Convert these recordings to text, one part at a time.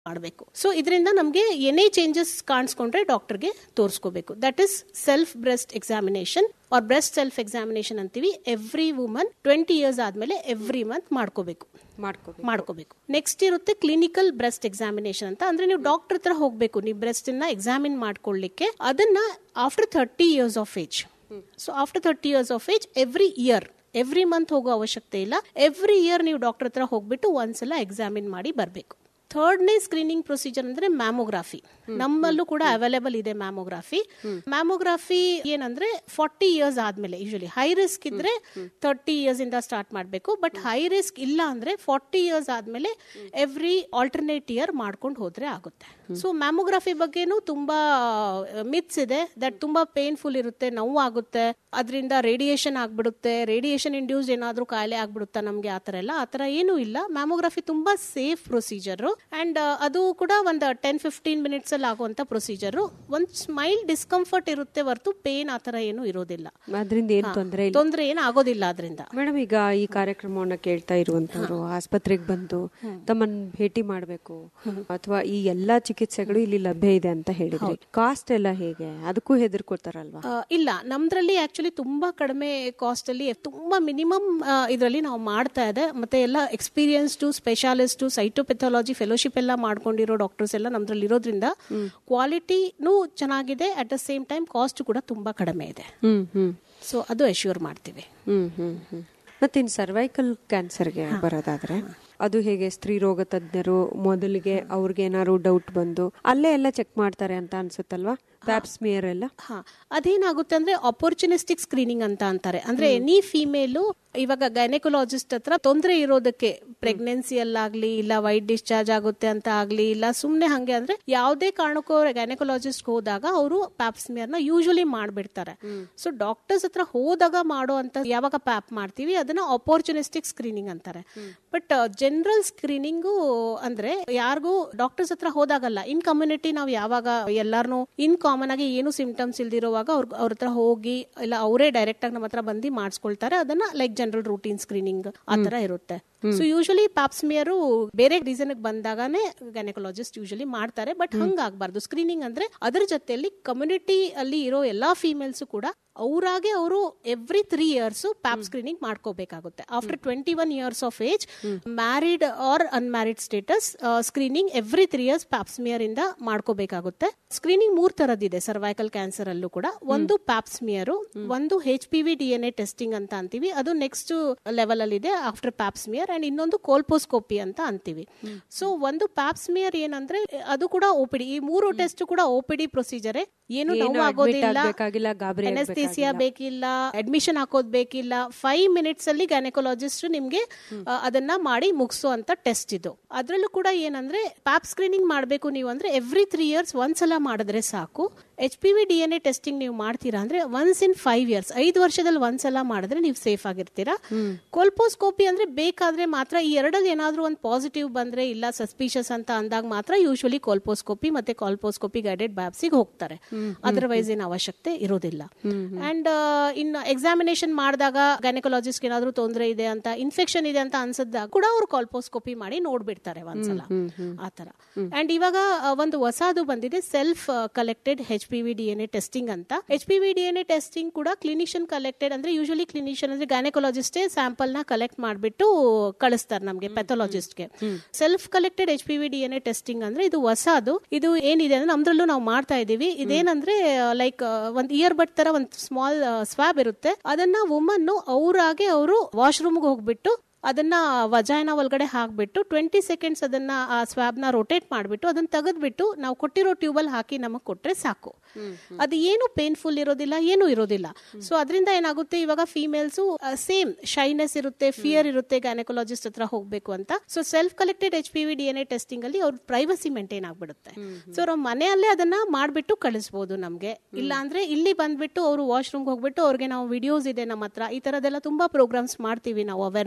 ಮಾಡಬೇಕು ಸೊ ಇದರಿಂದ ನಮಗೆ ಏನೇ ಚೇಂಜಸ್ ಕಾಣಿಸ್ಕೊಂಡ್ರೆ ಡಾಕ್ಟರ್ಗೆ ತೋರಿಸ್ಕೋಬೇಕು that is self breast examination or breast self examination ಅಂತೀವಿ ಎವ್ರಿ ವುಮನ್ ಟ್ವೆಂಟಿ ಇಯರ್ಸ್ ಆದ್ಮೇಲೆ ಎವ್ರಿ ಮಂತ್ ಮಾಡ್ಕೋಬೇಕು ಮಾಡ್ಕೋಬೇಕು ಮಾಡ್ಕೋಬೇಕು ನೆಕ್ಸ್ಟ್ ಇರುತ್ತೆ ಕ್ಲಿನಿಕಲ್ ಬ್ರೆಸ್ಟ್ ಎಕ್ಸಾಮಿನೇಷನ್ ಅಂತ ಅಂದ್ರೆ ನೀವು ಡಾಕ್ಟರ್ ಹತ್ರ ಹೋಗ್ಬೇಕು ನೀವು ಬ್ರೆಸ್ಟ್ ನ ಎಕ್ಸಾಮಿನ್ ಮಾಡ್ಕೊಳ್ಳಿಕ್ಕೆ ಅದನ್ನ after thirty years of age so after thirty years of age every year every month ಹೋಗೋ ಅವಶ್ಯಕತೆ ಇಲ್ಲ ಎವ್ರಿ ಇಯರ್ ನೀವು ಡಾಕ್ಟರ್ ಹತ್ರ ಹೋಗ್ಬಿಟ್ಟು ಒಂದ್ಸಲ ಎಕ್ಸಾಮಿನ್ ಮಾಡಿ ಬರಬೇಕು ಥರ್ಡ್ನೇ ಸ್ಕ್ರೀನಿಂಗ್ ಪ್ರೊಸೀಜರ್ ಅಂದ್ರೆ ಮ್ಯಾಮೋಗ್ರಾಫಿ ನಮ್ಮಲ್ಲೂ ಕೂಡ ಅವೈಲೇಬಲ್ ಇದೆ ಮ್ಯಾಮೋಗ್ರಾಫಿ ಮ್ಯಾಮೋಗ್ರಾಫಿ ಏನಂದ್ರೆ ಫಾರ್ಟಿ ಇಯರ್ಸ್ ಆದ್ಮೇಲೆ ಯೂಶಲಿ ಹೈ ರಿಸ್ಕ್ ಇದ್ರೆ ತರ್ಟಿ ಇಯರ್ಸ್ ಇಂದ ಸ್ಟಾರ್ಟ್ ಮಾಡಬೇಕು ಬಟ್ ಹೈ ರಿಸ್ಕ್ ಇಲ್ಲ ಅಂದ್ರೆ ಫಾರ್ಟಿ ಇಯರ್ಸ್ ಆದ್ಮೇಲೆ ಎವ್ರಿ ಆಲ್ಟರ್ನೇಟ್ ಇಯರ್ ಮಾಡ್ಕೊಂಡು ಹೋದ್ರೆ ಆಗುತ್ತೆ ಸೊ ಮ್ಯಾಮೋಗ್ರಾಫಿ ಬಗ್ಗೆನೂ ತುಂಬಾ ಮಿತ್ಸ್ ಇದೆ ದಟ್ ತುಂಬಾ ಪೇನ್ಫುಲ್ ಇರುತ್ತೆ ನೋವು ಆಗುತ್ತೆ ಅದರಿಂದ ರೇಡಿಯೇಷನ್ ಆಗ್ಬಿಡುತ್ತೆ ರೇಡಿಯೇಷನ್ ಇಂಡ್ಯೂಸ್ ಏನಾದ್ರೂ ಕಾಯಿಲೆ ಆಗ್ಬಿಡುತ್ತಾ ನಮ್ಗೆ ಆತರ ಎಲ್ಲ ಆತರ ಏನೂ ಇಲ್ಲ ಮ್ಯಾಮೋಗ್ರಾಫಿ ತುಂಬಾ ಸೇಫ್ ಪ್ರೊಸೀಜರ್ ಅಂಡ್ ಅದು ಕೂಡ ಒಂದು ಟೆನ್ ಫಿಫ್ಟೀನ್ ಮಿನಿಟ್ಸ್ ಅಲ್ಲಿ ಆಗುವಂತ ಪ್ರೊಸೀಜರ್ ಒಂದ್ ಸ್ಮೈಲ್ ಡಿಸ್ಕಂಫರ್ಟ್ ಇರುತ್ತೆ ಹೊರತು ಪೇನ್ ಆತರ ಏನು ಇರೋದಿಲ್ಲ ಅದರಿಂದ ಏನ್ ತೊಂದರೆ ಇಲ್ಲ ತೊಂದರೆ ಏನು ಆಗೋದಿಲ್ಲ ಅದರಿಂದ ಮೇಡಮ್ ಈಗ ಈ ಕಾರ್ಯಕ್ರಮವನ್ನ ಕೇಳ್ತಾ ಇರುವಂತವ್ರು ಆಸ್ಪತ್ರೆಗೆ ಬಂದು ತಮ್ಮನ್ನ ಭೇಟಿ ಮಾಡಬೇಕು ಅಥವಾ ಈ ಎಲ್ಲಾ ಚಿಕಿತ್ಸೆಗಳು ಇಲ್ಲಿ ಲಭ್ಯ ಇದೆ ಅಂತ ಹೇಳಿದ್ರಿ ಕಾಸ್ಟ್ ಎಲ್ಲ ಹೇಗೆ ಅದಕ್ಕೂ ಹೆದರ್ಕೋತಾರಲ್ವಾ ಆ, ಇಲ್ಲ ನಮ್ದ್ರಲ್ಲಿ ಆಕ್ಚುಲಿ ತುಂಬಾ ಕಡಿಮೆ ಕಾಸ್ಟ್ ಅಲ್ಲಿ ತುಂಬಾ ಮಿನಿಮಮ್ ಇದರಲ್ಲಿ ನಾವು ಮಾಡ್ತಾ ಇದೆ ಮತ್ತೆ ಎಲ್ಲ ಎಕ್ಸ್ಪೀರಿಯನ್ಸ್ಡು ಸ್ಪೆಷಾಲಿಸ್ಟು ಸೈಟೋಪೆಥಾಲಜಿ ಫೆಲೋಶಿಪ್ ಎಲ್ಲ ಮಾಡ್ಕೊಂಡಿರೋ ಡಾಕ್ಟರ್ಸ್ ಎಲ್ಲ ನಮ್ದ್ರಲ್ಲಿ ಇರೋದ್ರಿಂದ ಕ್ವಾಲಿಟಿನೂ ಚೆನ್ನಾಗಿದೆ at the same time cost ಕೂಡ ತುಂಬಾ ಕಡಿಮೆ ಇದೆ ಹ್ಮ್ ಹ್ಮ್ ಸೊ ಅದು ಅಶ್ಯೂರ್ ಮಾಡ್ತೀವಿ ಹ್ಮ್ ಹ್ಮ್ ಹ್ಮ್ ಮತ್ತೆ ಇನ್ ಸರ್ವೈಕಲ್ ಕ್ಯಾನ್ಸರ್ಗೆ ಬರೋದಾದ್ರೆ ಅದು ಹೇಗೆ ಸ್ತ್ರೀ ರೋಗ ತಜ್ಞರು ಮೊದಲಿಗೆ ಅವ್ರಿಗೆ ಏನಾದ್ರು ಡೌಟ್ ಬಂದು ಅಲ್ಲೇ ಎಲ್ಲ ಚೆಕ್ ಮಾಡ್ತಾರೆ ಅಂತ ಅನ್ಸುತ್ತಲ್ವಾ ಪ್ಯಾಪ್ಸ್ಮಿಯರ್ ಎಲ್ಲ ಹಾ ಅದೇನಾಗುತ್ತೆ ಅಂದ್ರೆ ಅಪೋರ್ಚುನಿಸ್ಟಿಕ್ ಸ್ಕ್ರೀನಿಂಗ್ ಅಂತ ಅಂತಾರೆ ಅಂದ್ರೆ ಎನಿ ಫಿಮೇಲು ಇವಾಗ ಗೈನಕೊಲಾಜಿಸ್ಟ್ ಹತ್ರ ತೊಂದರೆ ಇರೋದಕ್ಕೆ ಪ್ರೆಗ್ನೆನ್ಸಿಯಲ್ಲಾಗ್ಲಿ ಇಲ್ಲ ವೈಟ್ ಡಿಸ್ಚಾರ್ಜ್ ಆಗುತ್ತೆ ಅಂತ ಆಗ್ಲಿ ಇಲ್ಲ ಸುಮ್ನೆ ಹಂಗೆ ಅಂದ್ರೆ ಯಾವುದೇ ಕಾರಣಕ್ಕೂ ಗೈನಕೊಲಾಜಿಸ್ಟ್ ಹೋದಾಗ ಅವರು ಪ್ಯಾಪ್ಸ್ಮಿಯರ್ ನ ಯೂಶಲಿ ಮಾಡ್ಬಿಡ್ತಾರೆ ಸೊ ಡಾಕ್ಟರ್ಸ್ ಹತ್ರ ಹೋದಾಗ ಮಾಡೋ ಅಂತ ಯಾವಾಗ ಪ್ಯಾಪ್ ಮಾಡ್ತೀವಿ ಅದನ್ನ ಅಪೋರ್ಚುನಿಸ್ಟಿಕ್ ಸ್ಕ್ರೀನಿಂಗ್ ಅಂತಾರೆ ಬಟ್ ಜನರಲ್ ಸ್ಕ್ರೀನಿಂಗು ಅಂದ್ರೆ ಯಾರಿಗೂ ಡಾಕ್ಟರ್ಸ್ ಹತ್ರ ಹೋದಾಗಲ್ಲ ಇನ್ ಕಮ್ಯುನಿಟಿ ನಾವು ಯಾವಾಗ ಎಲ್ಲಾರ್ನು ಇನ್ ಕಾಮನ್ ಆಗಿ ಏನು ಸಿಂಪ್ಟಮ್ಸ್ ಇಲ್ದಿರುವಾಗ ಅವ್ರ ಅವ್ರ ಹತ್ರ ಹೋಗಿ ಇಲ್ಲ ಅವರೇ ಡೈರೆಕ್ಟ್ ಆಗಿ ನಮ್ಮ ಹತ್ರ ಬಂದು ಮಾಡಿಸ್ಕೊಳ್ತಾರೆ ಅದನ್ನ ಲೈಕ್ ಜನರಲ್ ರೂಟೀನ್ ಸ್ಕ್ರೀನಿಂಗ್ ಆ ತರ ಇರುತ್ತೆ ಸೊ ಯೂಶಲಿ ಪಾಪ್ಸ್ಮಿಯರು ಬೇರೆ ರೀಸನ್ ಬಂದಾಗನೇ ಗೈನಕೊಲಾಜಿಸ್ಟ್ ಯೂಶಲಿ ಮಾಡ್ತಾರೆ ಬಟ್ ಹಂಗಾಗ್ಬಾರ್ದು ಸ್ಕ್ರೀನಿಂಗ್ ಅಂದ್ರೆ ಅದರ ಜೊತೆಯಲ್ಲಿ ಕಮ್ಯುನಿಟಿ ಅಲ್ಲಿ ಇರೋ ಎಲ್ಲಾ ಫೀಮೇಲ್ಸ್ ಕೂಡ ಅವರಾಗೆ ಅವರು every three years pap screening ಮಾಡ್ಕೋಬೇಕಾಗುತ್ತೆ after twenty one years of age married or unmarried status screening every three years pap smear ಇಂದ ಮಾಡ್ಕೋಬೇಕಾಗುತ್ತೆ ಸ್ಕ್ರೀನಿಂಗ್ ಮೂರ್ ತರದಿದೆ ಸರ್ವೈಕಲ್ ಕ್ಯಾನ್ಸರ್ ಅಲ್ಲೂ ಕೂಡ ಒಂದು ಪ್ಯಾಪ್ಸ್ಮಿಯರ್ ಒಂದು H P V D N A testing ಅಂತ ಅಂತೀವಿ ಅದು ನೆಕ್ಸ್ಟ್ ಲೆವೆಲ್ ಅಲ್ಲಿ ಇದೆ ಆಫ್ಟರ್ ಪ್ಯಾಪ್ಸ್ಮಿಯರ್ ಅಂಡ್ ಇನ್ನೊಂದು ಕೋಲ್ಪೋಸ್ಕೋಪಿ ಅಂತ ಅಂತೀವಿ ಸೊ ಒಂದು ಪ್ಯಾಪ್ಸ್ಮಿಯರ್ ಏನಂದ್ರೆ ಅದು ಕೂಡ ಓಪಿಡಿ ಈ ಮೂರು ಟೆಸ್ಟ್ ಕೂಡ ಓಪಿಡಿ ಪ್ರೊಸೀಜರ್ ಏನು ಏನು ನೋವು admit ಆಗೋದಿಲ್ಲ ಆಗ್ಬೇಕಾಗಿಲ್ಲ, ಗಾಬರಿ ಅನೆಸ್ಥೇಸಿಯಾ ಬೇಕಿಲ್ಲ ಅಡ್ಮಿಷನ್ ಹಾಕೋದ್ ಬೇಕಿಲ್ಲ ಫೈವ್ ಮಿನಿಟ್ಸ್ ಅಲ್ಲಿ ಗೈನಕೊಲಾಜಿಸ್ಟ್ ನಿಮ್ಗೆ ಆ, ಅದನ್ನ ಮಾಡಿ ಮುಗಿಸೋ ಅಂತ ಟೆಸ್ಟ್ ಇದು ಅದ್ರಲ್ಲೂ ಕೂಡ ಏನಂದ್ರೆ ಪ್ಯಾಪ್ ಸ್ಕ್ರೀನಿಂಗ್ ಮಾಡಬೇಕು ನೀವು ಅಂದ್ರೆ ಎವ್ರಿ ತ್ರೀ ಇಯರ್ಸ್ ಒಂದ್ಸಲ ಮಾಡಿದ್ರೆ ಸಾಕು H P V D N A testing ನೀವು ಮಾಡ್ತೀರಾ ಅಂದ್ರೆ ಒನ್ಸ್ ಇನ್ ಫೈವ್ ಇಯರ್ಸ್ ಐದು ವರ್ಷದಲ್ಲಿ ಒಂದ್ಸಲ ಮಾಡಿದ್ರೆ ನೀವು ಸೇಫ್ ಆಗಿರ್ತೀರಾ ಕೊಲ್ಪೋಸ್ಕೋಪಿ ಅಂದ್ರೆ ಬೇಕಾದ್ರೆ ಮಾತ್ರ ಈ ಎರಡಲ್ಲಿ ಏನಾದ್ರೂ ಒಂದು ಪಾಸಿಟಿವ್ ಬಂದ್ರೆ ಇಲ್ಲ ಸಸ್ಪಿಷಸ್ ಅಂತ ಅಂದಾಗ ಮಾತ್ರ ಯೂಶಲಿ ಕೋಲ್ಪೋಸ್ಕೋಪಿ ಮತ್ತೆ ಕಾಲ್ಪೋಸ್ಕೋಪಿ ಗೈಡೆಡ್ ಬ್ಯಾಪ್ಸಿಗೆ ಹೋಗ್ತಾರೆ ಅದರ್ವೈಸ್ ಏನು ಅವಶ್ಯಕತೆ ಇರೋದಿಲ್ಲ ಅಂಡ್ ಇನ್ನು ಎಕ್ಸಾಮಿನೇಷನ್ ಮಾಡಿದಾಗ ಗೈನಕೊಲಾಜಿಸ್ಟ್ ಏನಾದ್ರೂ ತೊಂದರೆ ಇದೆ ಅಂತ ಇನ್ಫೆಕ್ಷನ್ ಇದೆ ಅಂತ ಅನ್ಸದಾಗ ಕೂಡ ಅವ್ರು ಕಾಲ್ಪೋಸ್ಕೋಪಿ ಮಾಡಿ ನೋಡ್ಬಿಡ್ತಾರೆ ಒಂದ್ಸಲ ಆತರ ಅಂಡ್ ಇವಾಗ ಆ, ಒಂದು ಹೊಸದು ಬಂದಿದೆ self collected H P V D N A testing ಅಂತ H P V D N A testing ಕೂಡ ಕ್ಲಿನಿಷಿಯನ್ ಕಲೆಕ್ಟೆಡ್ ಅಂದ್ರೆ ಯೂಶಲಿ ಕ್ಲಿನಿಷಿಯನ್ ಅಂದ್ರೆ ಗೈನಕೊಲಾಜಿಸ್ಟೇ ಸ್ಯಾಂಪಲ್ ನ ಕಲೆಕ್ಟ್ ಮಾಡಿಬಿಟ್ಟು ಕಳಿಸ್ತಾರೆ ನಮಗೆ ಪೆಥಾಲಜಿಸ್ಟ್ಗೆ self collected H P V D N A testing ಅಂದ್ರೆ ಇದು ಹೊಸದು ಇದು ಏನಿದೆ ಅಂದ್ರೆ ನಮ್ದ್ರಲ್ಲೂ ನಾವು ಮಾಡ್ತಾ ಇದೀವಿ ಇದೇನಂದ್ರೆ ಲೈಕ್ ಒಂದ್ ಇಯರ್ ಬಟ್ ತರ ಒಂದ್ ಸ್ಮಾಲ್ ಸ್ವಾಬ್ ಇರುತ್ತೆ ಅದನ್ನ ವುಮನ್ ಅವರಾಗೆ ಅವರು ವಾಶ್ರೂಮ್ಗೆ ಹೋಗ್ಬಿಟ್ಟು ಅದನ್ನ ವಜಾಯನ ಒಳಗಡೆ ಹಾಕ್ಬಿಟ್ಟು ಟ್ವೆಂಟಿ ಸೆಕೆಂಡ್ಸ್ ಅದನ್ನ ಆ ಸ್ವಾಬ್ ನ ರೊಟೇಟ್ ಮಾಡ್ಬಿಟ್ಟು ಅದನ್ನ ತೆಗೆದ್ಬಿಟ್ಟು ನಾವು ಕೊಟ್ಟಿರೋ ಟ್ಯೂಬಲ್ ಹಾಕಿ ನಮಗ್ ಕೊಟ್ರೆ ಸಾಕು ಅದು ಏನು ಪೇನ್ಫುಲ್ ಇರೋದಿಲ್ಲ ಏನು ಇರೋದಿಲ್ಲ ಸೊ ಅದರಿಂದ ಏನಾಗುತ್ತೆ ಇವಾಗ ಫೀಮೇಲ್ಸ್ ಸೇಮ್ ಶೈನೆಸ್ ಇರುತ್ತೆ ಫಿಯರ್ ಇರುತ್ತೆ ಗೈನಕೊಲಾಜಿಸ್ಟ್ ಹತ್ರ ಹೋಗ್ಬೇಕು ಅಂತ so self collected H P V D N A testing ಅಲ್ಲಿ ಅವ್ರ ಪ್ರೈವಸಿ ಮೇಂಟೈನ್ ಆಗ್ಬಿಡುತ್ತೆ ಸೊ ಅವ್ರ ಮನೆಯಲ್ಲೇ ಅದನ್ನ ಮಾಡ್ಬಿಟ್ಟು ಕಳಿಸ್ಬೋದು ನಮ್ಗೆ ಇಲ್ಲ ಅಂದ್ರೆ ಇಲ್ಲಿ ಬಂದ್ಬಿಟ್ಟು ಅವರು ವಾಶ್ರೂಮ್ ಹೋಗ್ಬಿಟ್ಟು ಅವ್ರಿಗೆ ನಾವು ವಿಡಿಯೋಸ್ ಇದೆ ನಮ್ಮ ಹತ್ರ ಈ ತರದೆಲ್ಲ ತುಂಬಾ ಪ್ರೋಗ್ರಾಮ್ಸ್ ಮಾಡ್ತೀವಿ ನಾವು awareness programme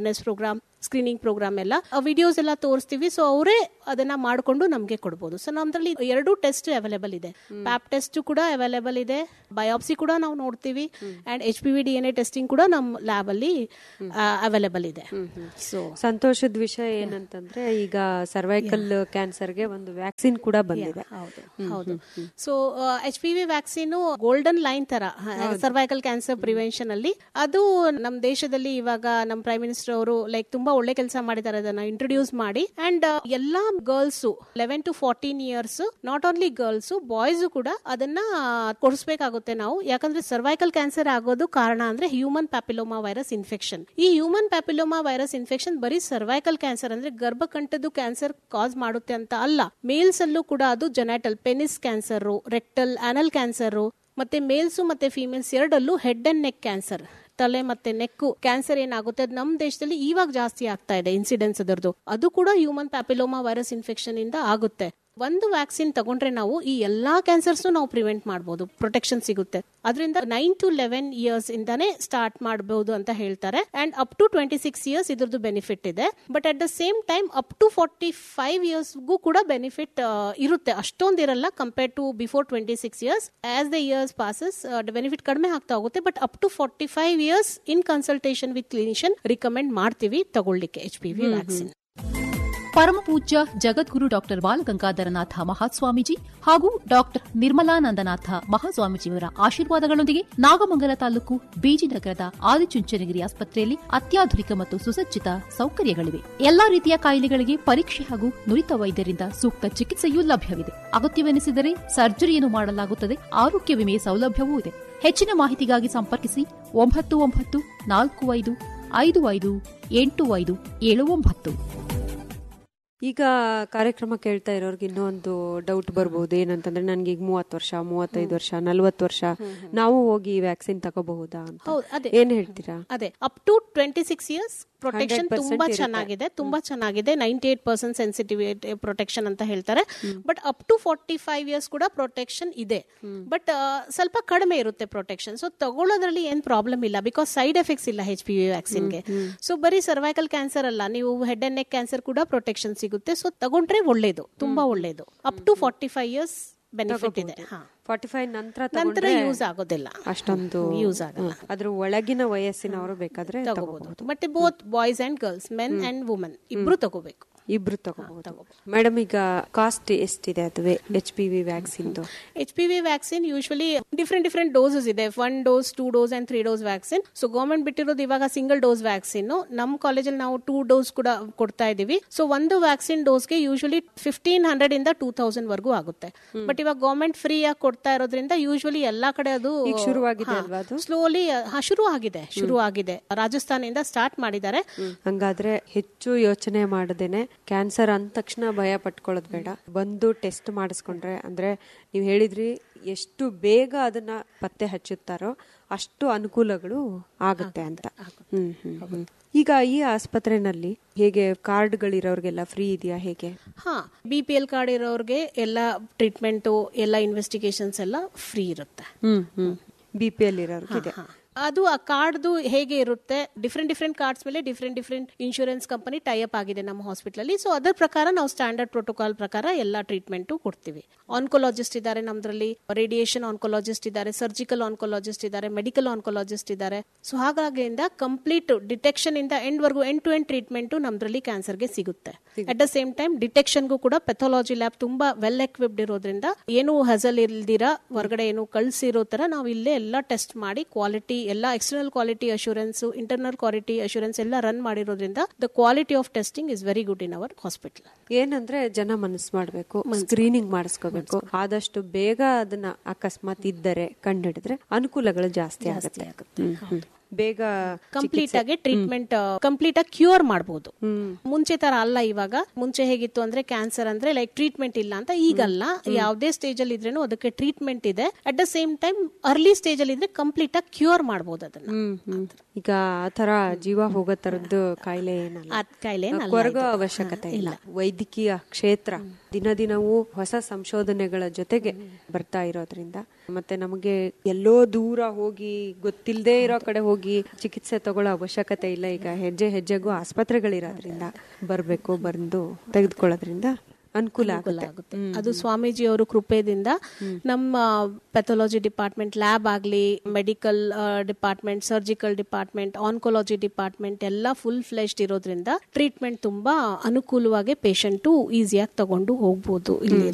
programme screening programme ಎಲ್ಲ ವಿಡಿಯೋಸ್ ಎಲ್ಲ ತೋರಿಸ್ತೀವಿ ಸೊ ಅವರೇ ಅದನ್ನ ಮಾಡಿಕೊಂಡು ನಮಗೆ ಕೊಡ್ಬೋದು ಸೊ ನಮ್ದ್ರಲ್ಲಿ ಎರಡು ಟೆಸ್ಟ್ ಅವೈಲೇಬಲ್ ಇದೆ ಪ್ಯಾಪ್ ಟೆಸ್ಟ್ ಕೂಡ ಅವೈಲೇಬಲ್ ಇದೆ ಬಯೋಪ್ಸಿ ಕೂಡ ನಾವು ನೋಡ್ತೀವಿ and H P V D N A testing ಕೂಡ ನಮ್ಮ ಲ್ಯಾಬ್ ಅಲ್ಲಿ ಅವೈಲೇಬಲ್ ಇದೆ ಸೊ ಸಂತೋಷದ ವಿಷಯ ಏನಂತಂದ್ರೆ ಈಗ ಸರ್ವೈಕಲ್ ಕ್ಯಾನ್ಸರ್ಗೆ ಒಂದು ವ್ಯಾಕ್ಸಿನ್ ಕೂಡ ಬಂದಿದೆ ಹೌದು ಹೌದು so H P V vaccine golden line ತರ ಸರ್ವೈಕಲ್ ಕ್ಯಾನ್ಸರ್ ಪ್ರಿವೆನ್ಷನ್ ಅಲ್ಲಿ ಅದು ನಮ್ಮ ದೇಶದಲ್ಲಿ ಇವಾಗ ನಮ್ಮ ಪ್ರೈಮ್ ಮಿನಿಸ್ಟರ್ ಅವರು ಲೈಕ್ ತುಂಬಾ ಒಳ್ಳೆ ಕೆಲಸ ಮಾಡಿದ್ದಾರೆ ಅದನ್ನ ಇಂಟ್ರೊಡ್ಯೂಸ್ ಮಾಡಿ ಅಂಡ್ ಎಲ್ಲಾ girls eleven to fourteen years not only girls boys ಕೂಡ ಅದನ್ನ ಕೊಡಿಸ್ಬೇಕಾಗುತ್ತೆ ನಾವು ಯಾಕಂದ್ರೆ ಸರ್ವೈಕಲ್ ಕ್ಯಾನ್ಸರ್ ಆಗೋದು ಕಾರಣ ಅಂದ್ರೆ ಹ್ಯೂಮನ್ ಪ್ಯಾಪಿಲೋಮಾ ವೈರಸ್ ಇನ್ಫೆಕ್ಷನ್ ಈ ಹ್ಯೂಮನ್ ಪ್ಯಾಪಿಲೋಮಾ ವೈರಸ್ ಇನ್ಫೆಕ್ಷನ್ ಬರೀ ಸರ್ವೈಕಲ್ ಕ್ಯಾನ್ಸರ್ ಅಂದ್ರೆ ಗರ್ಭಕಂಠದ್ದು ಕ್ಯಾನ್ಸರ್ ಕಾಸ್ ಮಾಡುತ್ತೆ ಅಂತ ಅಲ್ಲ ಮೇಲ್ಸ್ ಅಲ್ಲೂ ಕೂಡ ಅದು genital penis cancer rectal anal cancer ಮತ್ತೆ ಮೇಲ್ಸ್ ಮತ್ತೆ ಫಿಮೇಲ್ಸ್ ಎರಡಲ್ಲೂ ಹೆಡ್ ಅಂಡ್ ನೆಕ್ ಕ್ಯಾನ್ಸರ್ ತಲೆ ಮತ್ತೆ ನೆಕ್ಕು ಕ್ಯಾನ್ಸರ್ ಏನಾಗುತ್ತೆ ಅದು ನಮ್ಮ ದೇಶದಲ್ಲಿ ಇವಾಗ ಜಾಸ್ತಿ ಆಗ್ತಾ ಇದೆ ಇನ್ಸಿಡೆನ್ಸ್ ಅದರದ್ದು ಅದು ಕೂಡ ಹ್ಯೂಮನ್ ಪ್ಯಾಪಿಲೋಮಾ ವೈರಸ್ ಇನ್ಫೆಕ್ಷನ್ ಇಂದ ಆಗುತ್ತೆ ಒಂದು ವ್ಯಾಕ್ಸಿನ್ ತಗೊಂಡ್ರೆ ನಾವು ಈ ಎಲ್ಲಾ ಕ್ಯಾನ್ಸರ್ಸ್ ನಾವು ಪ್ರಿವೆಂಟ್ ಮಾಡಬಹುದು ಪ್ರೊಟೆಕ್ಷನ್ ಸಿಗುತ್ತೆ ಅದರಿಂದ ನೈನ್ ಟು ಲೆವೆನ್ ಇಯರ್ಸ್ ಇಂದಾನೇ ಸ್ಟಾರ್ಟ್ ಮಾಡಬಹುದು ಅಂತ ಹೇಳ್ತಾರೆ and up to twenty six years ಇದ್ರದ್ದು ಬೆನಿಫಿಟ್ ಇದೆ but at the same time up to forty five ಇಯರ್ಸ್ಗೂ ಕೂಡ ಬೆನಿಫಿಟ್ ಇರುತ್ತೆ ಅಷ್ಟೊಂದಿರಲ್ಲ compare to before twenty six years as the years passes benefit ಕಡಿಮೆ ಆಗ್ತಾ ಹೋಗುತ್ತೆ but up to forty five years in consultation with clinician recommend ಮಾಡ್ತೀವಿ ತಗೊಳ್ಳಿಕ್ಕೆ H P V vaccine ಪರಮಪೂಜ್ಯ ಜಗದ್ಗುರು ಡಾಕ್ಟರ್ ಬಾಲಗಂಗಾಧರನಾಥ ಮಹಾಸ್ವಾಮೀಜಿ ಹಾಗೂ ಡಾಕ್ಟರ್ ನಿರ್ಮಲಾನಂದನಾಥ ಮಹಾಸ್ವಾಮೀಜಿಯವರ ಆಶೀರ್ವಾದಗಳೊಂದಿಗೆ ನಾಗಮಂಗಲ ತಾಲೂಕು ಬೀಜಿನಗರದ ಆದಿಚುಂಚನಗಿರಿ ಆಸ್ಪತ್ರೆಯಲ್ಲಿ ಅತ್ಯಾಧುನಿಕ ಮತ್ತು ಸುಸಜ್ಜಿತ ಸೌಕರ್ಯಗಳಿವೆ ಎಲ್ಲಾ ರೀತಿಯ ಕಾಯಿಲೆಗಳಿಗೆ ಪರೀಕ್ಷೆ ಹಾಗೂ ನುರಿತ ವೈದ್ಯರಿಂದ ಸೂಕ್ತ ಚಿಕಿತ್ಸೆಯೂ ಲಭ್ಯವಿದೆ ಅಗತ್ಯವೆನಿಸಿದರೆ ಸರ್ಜರಿಯನ್ನು ಮಾಡಲಾಗುತ್ತದೆ ಆರೋಗ್ಯ ವಿಮೆ ಸೌಲಭ್ಯವೂ ಇದೆ ಹೆಚ್ಚಿನ ಮಾಹಿತಿಗಾಗಿ ಸಂಪರ್ಕಿಸಿ ಒಂಬತ್ತು ಒಂಬತ್ತು ನಾಲ್ಕು ಐದು ಐದು ಐದು ಎಂಟು ಐದು ಏಳು ಒಂಬತ್ತು ಈಗ ಕಾರ್ಯಕ್ರಮ ಕೇಳ್ತಾ ಇರೋರ್ಗೆ ಇನ್ನೊಂದು ಡೌಟ್ ಬರ್ಬೋದು ಏನಂತಂದ್ರೆ ನನ್ಗೆ ಈಗ ಮೂವತ್ತು ವರ್ಷ ಮೂವತ್ತೈದು ವರ್ಷ ನಲ್ವತ್ತು ವರ್ಷ ನಾವು ಹೋಗಿ ವ್ಯಾಕ್ಸಿನ್ ತಗೋಬಹುದಾ ಅಂತ ಹೌದು ಅದೇ ಏನ್ ಹೇಳ್ತೀರಾ ಅದೇ up to twenty six years protection 100% ತುಂಬಾ ಇರುತ್ತೆ. ಚೆನ್ನಾಗಿದೆ ತುಂಬಾ ಚೆನ್ನಾಗಿದೆ ninety eight percent sensitivity protection ಅಂತ ಹೇಳ್ತಾರೆ but up to forty five years ಕೂಡ ಪ್ರೊಟೆಕ್ಷನ್ ಇದೆ ಬಟ್ ಸ್ವಲ್ಪ ಕಡಿಮೆ ಇರುತ್ತೆ ಪ್ರೊಟೆಕ್ಷನ್ ಸೊ ತಗೊಳ್ಳೋದ್ರಲ್ಲಿ ಏನ್ ಪ್ರಾಬ್ಲಮ್ ಇಲ್ಲ ಬಿಕಾಸ್ ಸೈಡ್ ಎಫೆಕ್ಟ್ಸ್ ಇಲ್ಲ ಹೆಚ್ ಪಿ ವಿ ವ್ಯಾಕ್ಸಿನ್ಗೆ ಸೊ ಬರೀ ಸರ್ವೈಕಲ್ ಕ್ಯಾನ್ಸರ್ ಅಲ್ಲ ನೀವು ಹೆಡ್ ಅಂಡ್ ನೆಕ್ ಕ್ಯಾನ್ಸರ್ ಕೂಡ ಪ್ರೊಟೆಕ್ಷನ್ ಸಿಗುತ್ತೆ ಸೊ ತಗೊಂಡ್ರೆ ಒಳ್ಳೇದು ತುಂಬಾ ಒಳ್ಳೇದು up to forty five years benefit ಇದೆ ಹಾ ಫಾರ್ಟಿ ಫೈವ್ ನಂತರ ನಂತರ ತಗೊಂಡ್ರೆ ಯೂಸ್ ಆಗೋದಿಲ್ಲ ಅಷ್ಟೊಂದು ಯೂಸ್ ಆಗಲ್ಲ ಹ್ಮ್. ಅದ್ರ ಒಳಗಿನ ವಯಸ್ಸಿನವರು ಬೇಕಾದ್ರೆ ತಗೋಬಹುದು ಮತ್ತೆ both boys and girls men and women ಇಬ್ರು ತಗೋಬೇಕು ಇಬ್ರು ತಗೋಬಹುದು ಮೇಡಮ್ ಈಗ ಕಾಸ್ಟ್ ಎಷ್ಟಿದೆ ಅದು H P V vaccine H P V vaccine usually different different doses ಇದೆ one dose two dose and three dose vaccine so government ಬಿಟ್ಟಿರೋದು ಇವಾಗ ಸಿಂಗಲ್ ಡೋಸ್ ವ್ಯಾಕ್ಸಿನ್ ನಮ್ಮ ಕಾಲೇಜಲ್ಲಿ ನಾವು ಟೂ ಡೋಸ್ ಕೂಡ ಕೊಡ್ತಾ ಇದೀವಿ ಸೊ ಒಂದು ವ್ಯಾಕ್ಸಿನ್ ಡೋಸ್ಗೆ ಯೂಶಲಿ ಫಿಫ್ಟೀನ್ ಹಂಡ್ರೆಡ್ ಇಂದ ಟೂ ತೌಸಂಡ್ ವರ್ಗೂ ಆಗುತ್ತೆ ಬಟ್ ಇವಾಗ ಗೌರ್ಮೆಂಟ್ ಫ್ರೀ ಆಗಿ ಕೊಡ್ತಾ ಇರೋದ್ರಿಂದ ಯೂಶಲಿ ಎಲ್ಲಾ ಕಡೆ ಅದು ಈಗ ಶುರುವಾಗಿದೆ ಅಲ್ವಾ ಅದು? ಸ್ಲೋಲಿ ಶುರು ಆಗಿದೆ ಶುರು ಆಗಿದೆ ರಾಜಸ್ಥಾನಿಂದ ಸ್ಟಾರ್ಟ್ ಮಾಡಿದ್ದಾರೆ ಹಂಗಾದ್ರೆ ಹೆಚ್ಚು ಯೋಚನೆ ಮಾಡದೇನೆ ಕ್ಯಾನ್ಸರ್ ಅಂದ ತಕ್ಷಣ ಭಯ ಪಟ್ಕೊಳ್ಳೋದು ಬೇಡ ಬಂದು ಟೆಸ್ಟ್ ಮಾಡಿಸ್ಕೊಂಡ್ರೆ ಅಂದ್ರೆ ನೀವು ಹೇಳಿದ್ರಿ ಎಷ್ಟು ಬೇಗ ಅದನ್ನ ಪತ್ತೆ ಹಚ್ಚುತ್ತಾರೋ ಅಷ್ಟು ಅನುಕೂಲಗಳು ಆಗುತ್ತೆ ಅಂತ ಹ್ಮ್ ಹ್ಮ್ ಹ್ಮ್. ಈಗ ಈ ಆಸ್ಪತ್ರೆನಲ್ಲಿ ಹೇಗೆ ಕಾರ್ಡ್ಗಳಿರೋರ್ಗೆಲ್ಲ ಫ್ರೀ ಇದೆಯಾ ಹೇಗೆ ಹಾ ಬಿ ಪಿ ಎಲ್ ಕಾರ್ಡ್ ಇರೋರಿಗೆ ಎಲ್ಲ ಟ್ರೀಟ್ಮೆಂಟು ಎಲ್ಲ ಇನ್ವೆಸ್ಟಿಗೇಷನ್ಸ್ ಎಲ್ಲ ಫ್ರೀ ಇರುತ್ತೆ hmm hmm B P L ಇರೋರ್ಗೆ ಇದೆ ಹಾ. ಅದು ಆ ಕಾರ್ಡ್ದು ಹೇಗೆ ಇರುತ್ತೆ ಡಿಫ್ರೆಂಟ್ ಡಿಫ್ರೆಂಟ್ ಕಾರ್ಡ್ಸ್ ಮೇಲೆ different different insurance company tie up ಆಗಿದೆ ನಮ್ಮ ಹಾಸ್ಪಿಟಲ್ ಅಲ್ಲಿ ಸೊ ಅದರ ಪ್ರಕಾರ ನಾವು ಸ್ಟ್ಯಾಂಡರ್ಡ್ ಪ್ರೋಟೋಕಾಲ್ ಪ್ರಕಾರ ಎಲ್ಲ ಟ್ರೀಟ್ಮೆಂಟು ಕೊಡ್ತೀವಿ ಆನ್ಕೊಲಾಜಿಸ್ಟ್ ಇದ್ದಾರೆ ನಮ್ದ್ರಲ್ಲಿ ರೇಡಿಯೇಷನ್ ಆನ್ಕೊಲಾಜಿಸ್ಟ್ ಇದ್ದಾರೆ ಸರ್ಜಿಕಲ್ ಆನ್ಕೊಲಾಜಿಸ್ಟ್ ಇದ್ದಾರೆ ಮೆಡಿಕಲ್ ಆನ್ಕೊಲಾಜಿಸ್ಟ್ ಇದ್ದಾರೆ ಸೊ ಹಾಗಾಗಿಂದ ಕಂಪ್ಲೀಟ್ ಡಿಟೆಕ್ಷನ್ ಇಂದ ಎಂಡ್ ವರ್ಗು ಎಂಡ್ ಟು ಎಂಡ್ ಟ್ರೀಟ್ಮೆಂಟ್ ನಮ್ದ್ರಲ್ಲಿ ಕ್ಯಾನ್ಸರ್ಗೆ ಸಿಗುತ್ತೆ ಅಟ್ ದ ಸೇಮ್ ಟೈಮ್ ಡಿಟೆಕ್ಷನ್ಗೂ ಕೂಡ ಪೆಥಾಲಜಿ ಲ್ಯಾಬ್ ತುಂಬಾ ವೆಲ್ ಎಕ್ವಿಪ್ಡ್ ಇರೋದ್ರಿಂದ ಏನು ಹಜಲ್ ಇಲ್ದಿರ ಹೊರಗಡೆ ಏನು ಕಳ್ಸಿರೋ ತರ ನಾವು ಇಲ್ಲೇ ಎಲ್ಲ ಟೆಸ್ಟ್ ಮಾಡಿ ಕ್ವಾಲಿಟಿ ಎಲ್ಲ external quality assurance internal quality assurance ಎಲ್ಲ ರನ್ ಮಾಡಿರೋದ್ರಿಂದ the quality of testing is very good in our hospital ಏನಂದ್ರೆ ಜನ ಮನಸ್ಸು ಮಾಡ್ಬೇಕು ಸ್ಕ್ರೀನಿಂಗ್ ಮಾಡಿಸ್ಕೋಬೇಕು ಆದಷ್ಟು ಬೇಗ ಅದನ್ನ ಅಕಸ್ಮಾತ್ ಇದ್ದರೆ ಕಂಡುಹಿಡಿದ್ರೆ ಅನುಕೂಲಗಳು ಜಾಸ್ತಿ ಆಗುತ್ತೆ ಹ್ಮ್, ಹ್ಮ್. ಬೇಗ ಕಂಪ್ಲೀಟ್ ಆಗಿ ಟ್ರೀಟ್ಮೆಂಟ್ ಕಂಪ್ಲೀಟ್ ಆಗಿ ಕ್ಯೂರ್ ಮಾಡಬಹುದು ಮುಂಚೆ ತರ ಅಲ್ಲ ಇವಾಗ ಮುಂಚೆ ಹೇಗಿತ್ತು ಅಂದ್ರೆ ಕ್ಯಾನ್ಸರ್ ಅಂದ್ರೆ ಲೈಕ್ ಟ್ರೀಟ್ಮೆಂಟ್ ಇಲ್ಲ ಅಂತ ಈಗಲ್ಲ ಯಾವುದೇ ಸ್ಟೇಜ್ ಅಲ್ಲಿ ಇದ್ರೇನು ಅದಕ್ಕೆ ಟ್ರೀಟ್ಮೆಂಟ್ ಇದೆ at the same time early stage ಅಲ್ಲಿ ಇದ್ರೆ ಕಂಪ್ಲೀಟ್ ಆಗಿ ಕ್ಯೂರ್ ಮಾಡಬಹುದು ಅದನ್ನ ಹ್ಮ್ ಹ್ಮ್. ಈಗ ಆ ತರ ಜೀವ ಹೋಗೋ ತರದ್ದು ಕಾಯಿಲೆ ಏನಲ್ಲ ಆ ಕಾಯಿಲೆ ಏನಲ್ಲ ಕೊರಗೋ ಇದು. ಅವಶ್ಯಕತೆ ಇಲ್ಲ ವೈದ್ಯಕೀಯ ಕ್ಷೇತ್ರ ದಿನ ದಿನವೂ ಹೊಸ ಸಂಶೋಧನೆಗಳ ಜೊತೆಗೆ ಬರ್ತಾ ಇರೋದ್ರಿಂದ ಮತ್ತೆ ನಮಗೆ ಎಲ್ಲೋ ದೂರ ಹೋಗಿ ಗೊತ್ತಿಲ್ಲದೆ ಇರೋ ಕಡೆ ಹೋಗಿ ಹೋಗಿ ಚಿಕಿತ್ಸೆ ತಗೊಳ್ಳೋ ಅವಶ್ಯಕತೆ ಇಲ್ಲ ಈಗ ಹೆಜ್ಜೆ ಹೆಜ್ಜೆಗೂ ಆಸ್ಪತ್ರೆಗಳಿರೋದ್ರಿಂದ ಬರಬೇಕು ಬಂದು ತೆಗೆದುಕೊಳ್ಳೋದ್ರಿಂದ ಅನುಕೂಲ ಅನುಕೂಲ ಆಗುತ್ತೆ ಆಗುತ್ತೆ ಅದು ಸ್ವಾಮೀಜಿ ಅವರು ಕೃಪೆದಿಂದ ನಮ್ಮ ಪೆಥಾಲಜಿ ಡಿಪಾರ್ಟ್ಮೆಂಟ್ ಲ್ಯಾಬ್ ಆಗಲಿ medical department surgical department oncology department ಎಲ್ಲ ಫುಲ್ ಫ್ಲೆಶ್ಡ್ ಇರೋದ್ರಿಂದ ಟ್ರೀಟ್ಮೆಂಟ್ ತುಂಬಾ ಅನುಕೂಲವಾಗಿ ಪೇಷಂಟು ಈಸಿಯಾಗಿ ತಗೊಂಡು ಹೋಗ್ಬೋದು ಇಲ್ಲಿ